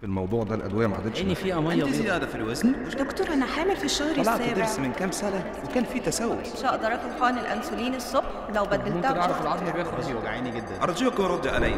في الموضوع ده الادويه ما عادتش عيني فيها ميه عندي بيضاء زيادة في الوزن دكتور أنا حامل في الشهر طلعت السابع ضرس من كام سنة وكان في تسوس مش هقدر اكل حقن الانسولين الصبح لو ممكن بدلتها اعرف بشهر. العظم بياخد راسي وجعاني جدا أرجوك رد علي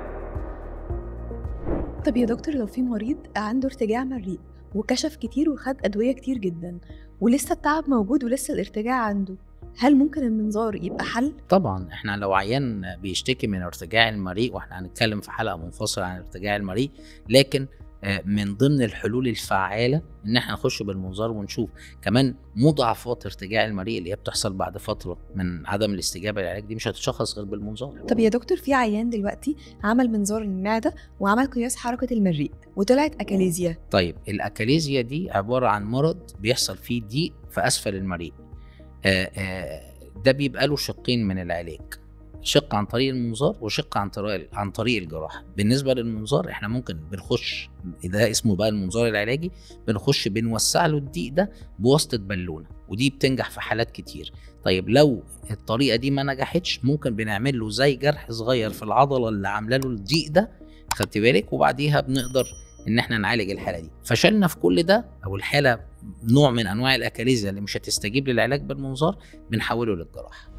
طب يا دكتور لو في مريض عنده ارتجاع مريء وكشف كتير وخد أدوية كتير جدا ولسه التعب موجود ولسه الارتجاع عنده هل ممكن المنظار يبقى حل؟ طبعا احنا لو عيان بيشتكي من ارتجاع المريء واحنا هنتكلم في حلقه منفصله عن ارتجاع المريء لكن آه، من ضمن الحلول الفعاله ان احنا نخش بالمنظار ونشوف كمان مضاعفات ارتجاع المريء اللي هي بتحصل بعد فتره من عدم الاستجابه للعلاج دي مش هتتشخص غير بالمنظار طب يا دكتور في عيان دلوقتي عمل منظار المعدة وعمل قياس حركة المريء وطلعت أكاليزيا طيب الاكاليزيا دي عباره عن مرض بيحصل فيه ضيق في اسفل المريء آه، آه، ده بيبقى له شقين من العلاج شق عن طريق المنظار وشق عن طريق عن طريق الجراحه بالنسبه للمنظار احنا ممكن بنخش ده اسمه بقى المنظار العلاجي بنخش بنوسع له الضيق ده بواسطه بالونه ودي بتنجح في حالات كتير طيب لو الطريقه دي ما نجحتش ممكن بنعمل له زي جرح صغير في العضله اللي عامله له الضيق ده خدت بالك وبعديها بنقدر ان احنا نعالج الحاله دي فشلنا في كل ده او الحاله نوع من انواع الاكاليزيا اللي مش هتستجيب للعلاج بالمنظار بنحوله للجراحه